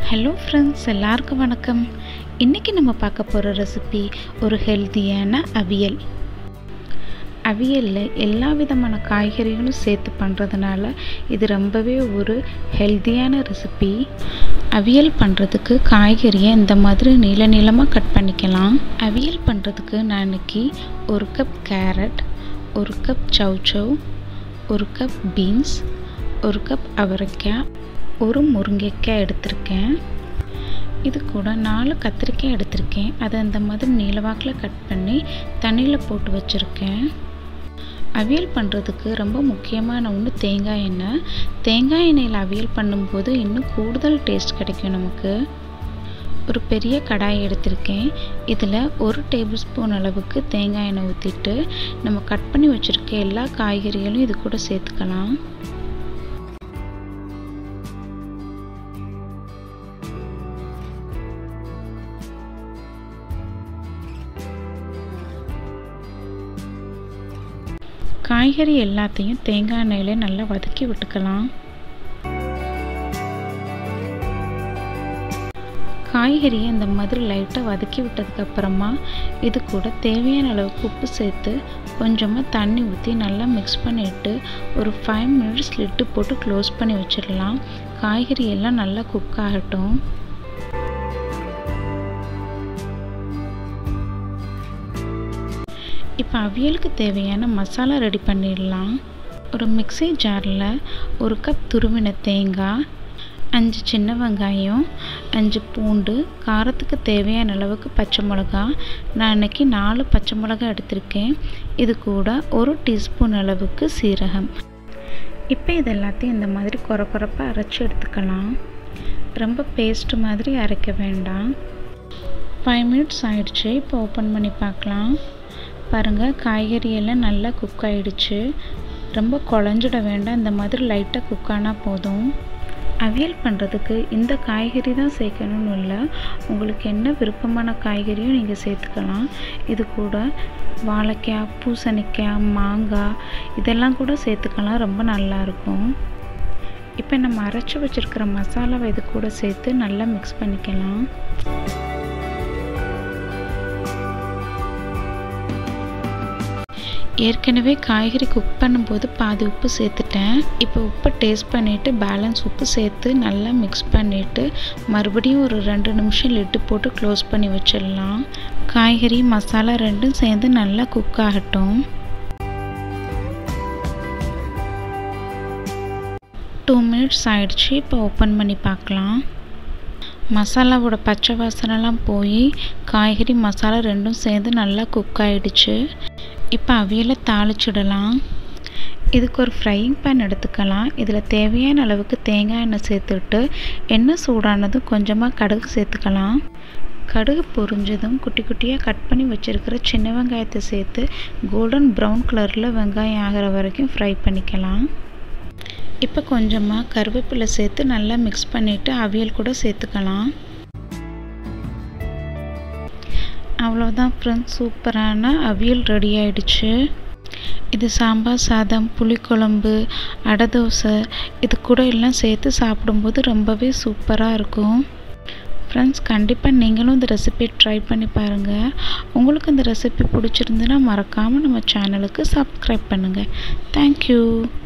hello friends எல்லாருக்கும் வணக்கம் இன்றைக்கி நம்ம பார்க்க போகிற ரெசிபி ஒரு ஹெல்த்தியான அவியல் அவியலில் எல்லா விதமான காய்கறிகளும் சேர்த்து பண்ணுறதுனால இது ரொம்பவே ஒரு ஹெல்த்தியான ரெசிபி அவியல் பண்ணுறதுக்கு காய்கறியை இந்த மாதிரி நீள நீளமாக கட் பண்ணிக்கலாம் அவியல் பண்ணுறதுக்கு நான் இன்னைக்கு ஒரு கப் கேரட் ஒரு கப் சவ் ஒரு கப் பீன்ஸ் ஒரு கப் அவரைக்காய் ஒரு முருங்கைக்காய் எடுத்திருக்கேன் இது கூட நாலு கத்திரிக்காய் எடுத்திருக்கேன் அதை அந்த மாதிரி நீளவாக்கில் கட் பண்ணி தண்ணியில் போட்டு வச்சுருக்கேன் அவியல் பண்ணுறதுக்கு ரொம்ப முக்கியமான ஒன்று தேங்காய் எண்ணெய் தேங்காய் எண்ணெயில் அவியல் பண்ணும்போது இன்னும் கூடுதல் டேஸ்ட் கிடைக்கும் நமக்கு ஒரு பெரிய கடாய் எடுத்திருக்கேன் இதில் ஒரு டேபிள் ஸ்பூன் அளவுக்கு தேங்காய் எண்ணெய் ஊற்றிட்டு நம்ம கட் பண்ணி வச்சுருக்க எல்லா காய்கறிகளும் இது கூட சேர்த்துக்கலாம் காய்கறி எல்லாத்தையும் தேங்காய் எண்ணெயில நல்லா வதக்கி விட்டுக்கலாம் காய்கறியை இந்த மாதிரி லைட்டாக வதக்கி விட்டதுக்கப்புறமா இது கூட தேவையான அளவுக்கு உப்பு சேர்த்து கொஞ்சமாக தண்ணி ஊற்றி நல்லா மிக்ஸ் பண்ணிவிட்டு ஒரு ஃபைவ் மினிட்ஸ் லிட்டு போட்டு க்ளோஸ் பண்ணி வச்சிடலாம் காய்கறி எல்லாம் நல்லா குக் ஆகட்டும் இப்போ அவியலுக்கு தேவையான மசாலா ரெடி பண்ணிடலாம் ஒரு மிக்சி ஜாரில் ஒரு கப் துருவின தேங்காய் அஞ்சு சின்ன வெங்காயம் அஞ்சு பூண்டு காரத்துக்கு தேவையான அளவுக்கு பச்சை மிளகா நான் இன்றைக்கி நாலு பச்சை மிளகா எடுத்திருக்கேன் இது கூட ஒரு டீஸ்பூன் அளவுக்கு சீரகம் இப்போ இது எல்லாத்தையும் இந்த மாதிரி குறை குறைப்பாக அரைச்சி எடுத்துக்கலாம் ரொம்ப பேஸ்ட் மாதிரி அரைக்க வேண்டாம் ஃபைவ் மினிட்ஸ் ஆயிடுச்சு இப்போ ஓப்பன் பண்ணி பார்க்கலாம் பாருங்கள் காய்கறி எல்லாம் நல்லா குக் ஆகிடுச்சு ரொம்ப குழஞ்சிட வேண்டாம் இந்த மாதிரி லைட்டாக குக் ஆனால் போதும் அவியல் பண்ணுறதுக்கு இந்த காய்கறி தான் சேர்க்கணும்னு இல்லை உங்களுக்கு என்ன விருப்பமான காய்கறியும் நீங்கள் சேர்த்துக்கலாம் இது கூட வாழைக்காய் பூசணிக்காய் மாங்காய் இதெல்லாம் கூட சேர்த்துக்கலாம் ரொம்ப நல்லாயிருக்கும் இப்போ நம்ம அரைச்சி வச்சுருக்கிற மசாலாவை இது கூட சேர்த்து நல்லா மிக்ஸ் பண்ணிக்கலாம் ஏற்கனவே காய்கறி குக் பண்ணும்போது பாதி உப்பு சேர்த்துட்டேன் இப்போ உப்பை டேஸ்ட் பண்ணிவிட்டு பேலன்ஸ் உப்பு சேர்த்து நல்லா மிக்ஸ் பண்ணிவிட்டு மறுபடியும் ஒரு ரெண்டு நிமிஷம் லிட்டு போட்டு க்ளோஸ் பண்ணி வச்சிடலாம் காய்கறி மசாலா ரெண்டும் சேர்ந்து நல்லா குக் ஆகட்டும் டூ மினிட்ஸ் ஆயிடுச்சு இப்போ ஓப்பன் பண்ணி பார்க்கலாம் மசாலாவோட பச்சை வாசனைலாம் போய் காய்கறி மசாலா ரெண்டும் சேர்ந்து நல்லா குக் ஆகிடுச்சு இப்போ அவியலை தாளிச்சிடலாம் இதுக்கு ஒரு ஃப்ரையிங் பேன் எடுத்துக்கலாம் இதில் தேவையான அளவுக்கு தேங்காய் எண்ணெய் சேர்த்துட்டு எண்ணெய் சூடானதும் கொஞ்சமாக கடுகு சேர்த்துக்கலாம் கடுகு பொரிஞ்சதும் குட்டி குட்டியாக கட் பண்ணி வச்சுருக்கிற சின்ன வெங்காயத்தை சேர்த்து கோல்டன் ப்ரௌன் கலரில் வெங்காயம் ஆகிற வரைக்கும் ஃப்ரை பண்ணிக்கலாம் இப்போ கொஞ்சமாக கருவேப்பிலை சேர்த்து நல்லா மிக்ஸ் பண்ணிவிட்டு அவியல் கூட சேர்த்துக்கலாம் அவ்வளோதான் ஃப்ரெண்ட்ஸ் சூப்பரான அவியல் ரெடி ஆயிடுச்சு இது சாம்பார் சாதம் புளிக்குழம்பு அடை தோசை இது கூட எல்லாம் சேர்த்து சாப்பிடும்போது ரொம்பவே சூப்பராக இருக்கும் ஃப்ரெண்ட்ஸ் கண்டிப்பாக நீங்களும் இந்த ரெசிபி ட்ரை பண்ணி பாருங்கள் உங்களுக்கு இந்த ரெசிபி பிடிச்சிருந்துன்னா மறக்காமல் நம்ம சேனலுக்கு சப்ஸ்கிரைப் பண்ணுங்கள் தேங்க்யூ